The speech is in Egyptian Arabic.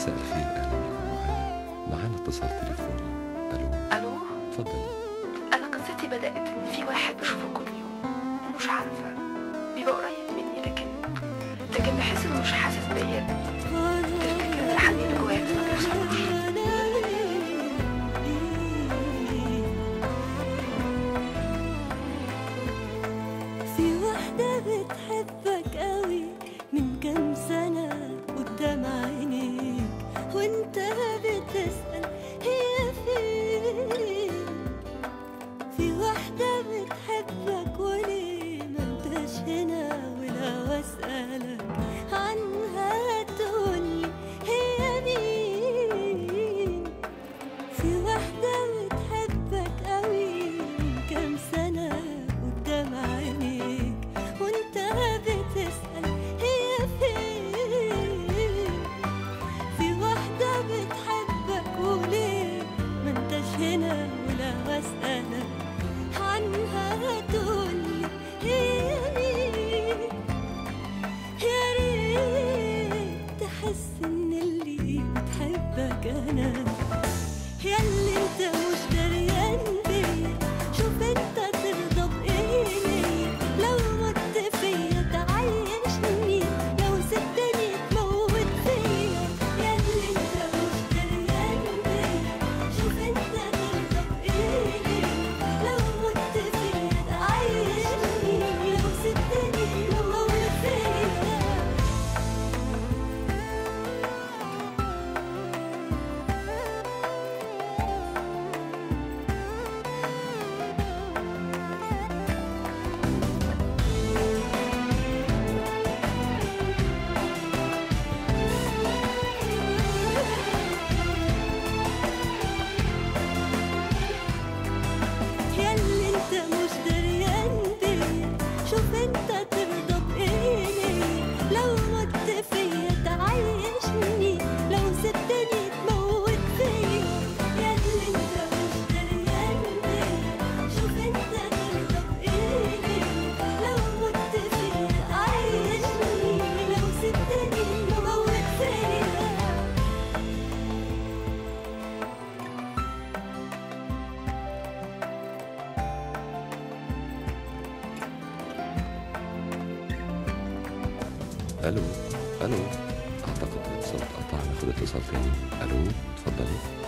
مساء الخير اهلا بكم معانا معانا اتصال تليفوني الو الو اتفضلي انا قصتي بدات ان في واحد بشوفه كل يوم مش عارفه بيبقى قريب مني لكن لكن بحس انه مش حاسس بيا تفتكر ان الحنين اللي جوايا ده ما بيوصلوش في واحدة بتحبك قوي من كام سنة قدام عينيك وانت بتسأل هي فين في واحدة بتحبك وليه ما انتش هنا ولو اسألك عنها تقولي هي مين في واحدة بتحبك قوي من كام سنة قدام عينيك وانت بتسأل هي فين في واحدة بتحبك وليه ما انتش هنا ولا بسألك عنها تقولي هي مين يا ريت تحس ان اللي بتحبك انا ياللي انت مش دريان بيا شوف انت ترضى بايه لو مت فيا تعيشني لو سبتني تموت فيا ياللي انت مش دريان بيا شوف انت ترضى بايه لو مت فيا تعيشني لو سبتني تموت فيا ياللي انت مش دريان بيا شوف انت ترضى بايه لو مت فيا تعيشني لو سبتني تموت فيا ياللي انت مش دريان بيا شوف انت ترضى بايه لو مت فيا تعيشني لو سبتني تموت فيا الو الو اعتقد الاتصال اتقطع ناخد اتصال تاني الو اتفضلي